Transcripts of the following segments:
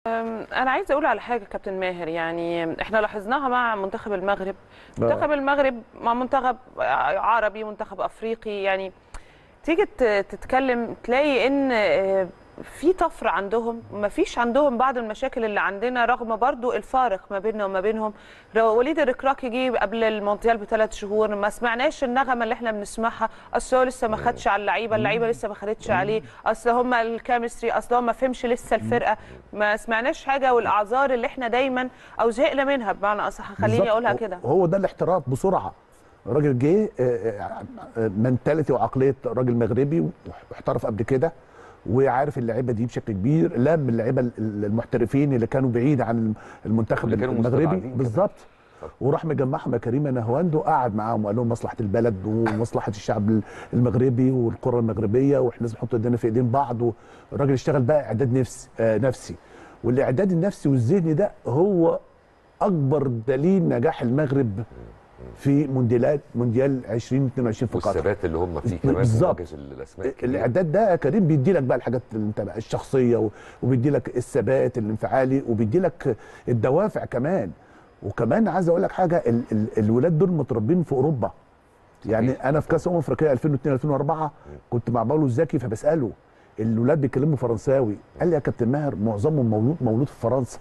انا عايزه اقول على حاجه كابتن ماهر يعني احنا لاحظناها مع منتخب المغرب منتخب المغرب مع منتخب عربي منتخب افريقي يعني تيجي تتكلم تلاقي ان في طفره عندهم ما فيش عندهم بعض المشاكل اللي عندنا رغم برضو الفارق ما بيننا وما بينهم وليد الركراكي جه قبل المونديال بثلاث شهور ما سمعناش النغمه اللي احنا بنسمعها اصل هو لسه ما خدش على اللعيبه اللعيبه لسه ما خدتش عليه اصل هم الكيمستري اصل هو ما فهمش لسه الفرقه ما سمعناش حاجه والاعذار اللي احنا دايما او زهقنا منها بمعنى اصح خليني اقولها كده هو ده الاحتراف بسرعه الراجل جه منتاليتي وعقليه راجل مغربي واحترف قبل كده وعارف اللعيبه دي بشكل كبير لم اللعيبه المحترفين اللي كانوا بعيد عن المنتخب اللي كانوا المغربي بالظبط وراح مجمعهم يا كريم نهواند وقعد معاهم وقال لهم مصلحه البلد ومصلحه الشعب المغربي والقرى المغربيه واحنا لازم نحط ايدينا في ايدين بعض والراجل اشتغل بقى اعداد نفسي آه نفسي والاعداد النفسي والذهني ده هو اكبر دليل نجاح المغرب في مونديالات مونديال 2022 في قطر والثبات اللي هم فيه كمان بالظبط الاسماء الاعداد ده يا كريم بيدي لك بقى الحاجات اللي انت بقى الشخصيه وبيدي لك الثبات الانفعالي وبيدي لك الدوافع كمان وكمان عايز اقول لك حاجه ال ال الولاد دول متربين في اوروبا يعني انا في كاس امم افريقيا 2002 2004 كنت مع باولو الزكي فبساله الولاد بيتكلموا فرنساوي قال لي يا كابتن ماهر معظمهم مولود مولود في فرنسا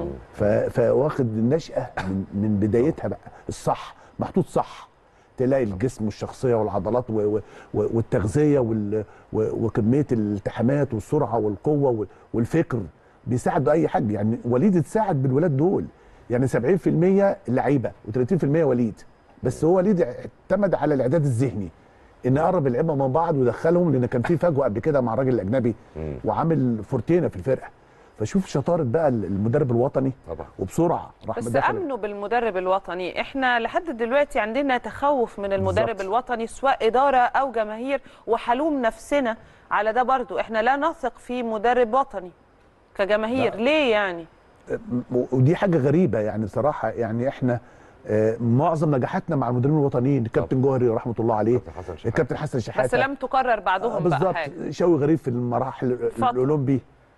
فواخد النشأة من, من بدايتها بقى الصح محطوط صح تلاقي الجسم والشخصيه والعضلات والتغذيه وكميه الالتحامات والسرعه والقوه والفكر بيساعدوا اي حد يعني وليد اتساعد بالولاد دول يعني 70% لعيبه و30% وليد بس هو وليد اعتمد على الاعداد الذهني ان قرب اللعيبه من بعض ودخلهم لان كان في فجوه قبل كده مع الراجل الاجنبي وعامل فورتينا في الفرقه فشوف شطاره بقى المدرب الوطني طبعا وبسرعه راح بس امنوا بالمدرب الوطني احنا لحد دلوقتي عندنا تخوف من المدرب بالزبط. الوطني سواء اداره او جماهير وحلوم نفسنا على ده برضو احنا لا نثق في مدرب وطني كجماهير لا. ليه يعني ودي حاجه غريبه يعني بصراحه يعني احنا معظم نجاحاتنا مع المدربين الوطنيين الكابتن جوهري رحمه الله عليه الكابتن حسن شحاته بس لم تكرر بعدهم بالظبط شوقي غريب في المراحل الاولمبي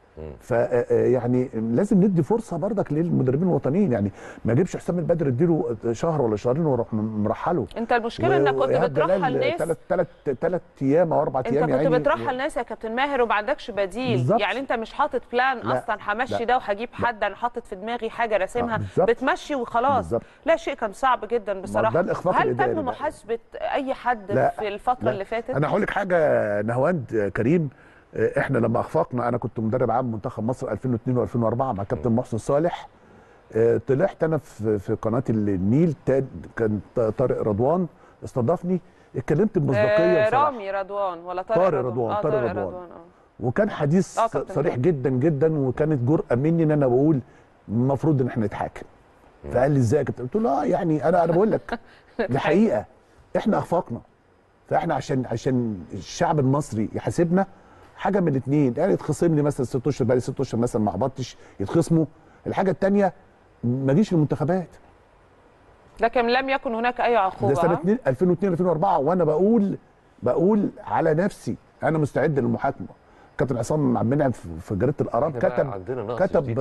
فيعني لازم ندي فرصه برضك للمدربين الوطنيين يعني ما اجيبش حسام البدر اديله شهر ولا شهرين واروح مرحله انت المشكله انك كنت بترحل ناس ثلاث ثلاث ثلاث ايام او اربع ايام انت كنت بترحل ناس يا كابتن ماهر وما عندكش بديل بالزبط. يعني انت مش حاطط بلان لا. اصلا همشي ده وهجيب حد انا حاطط في دماغي حاجه راسمها بتمشي وخلاص بالزبط. لا شيء كان صعب جدا بصراحه هل تم محاسبه اي حد لا. في الفتره لا. اللي فاتت انا هقول لك حاجه نهواند كريم احنا لما اخفقنا انا كنت مدرب عام منتخب مصر 2002 و2004 مع كابتن محسن صالح طلعت انا في في قناه النيل كان طارق رضوان استضافني اتكلمت بمصداقيه بصراحه رامي رضوان ولا طارق, طارق رضوان آه طارق رضوان, رضوان. آه. وكان حديث آه صريح جدا جدا وكانت جرأه مني ان انا بقول المفروض ان احنا نتحاكم فقال لي ازاي كنت قلت له اه يعني انا انا بقول لك دي حقيقه احنا اخفقنا فاحنا عشان عشان الشعب المصري يحاسبنا حاجه من الاثنين يعني يتخصم لي مثلا ست اشهر بقى لي ست اشهر مثلا ما هبطش يتخصموا الحاجه الثانيه ما اجيش المنتخبات لكن لم يكن هناك اي عقوبه ده سنه 2002 2004 وانا بقول بقول على نفسي انا مستعد للمحاكمه كابتن عصام عبد المنعم في جريده الاراب كتب كتب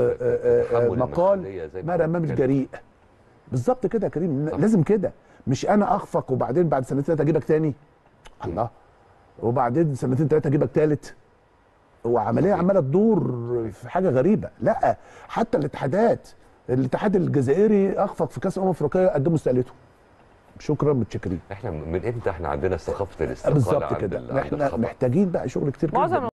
مقال ما رمام الجريء بالظبط كده يا كريم صح. لازم كده مش انا اخفق وبعدين بعد سنتين ثلاثه اجيبك تاني الله وبعدين سنتين ثلاثه اجيبك ثالث وعمليه عماله تدور في حاجه غريبه لا حتى الاتحادات الاتحاد الجزائري اخفق في كاس الامم الافريقيه قدموا استقالتهم شكرا متشكرين احنا من امتى احنا عندنا ثقافه الاستقاله بالظبط كده احنا محتاجين بقى شغل كتير جدا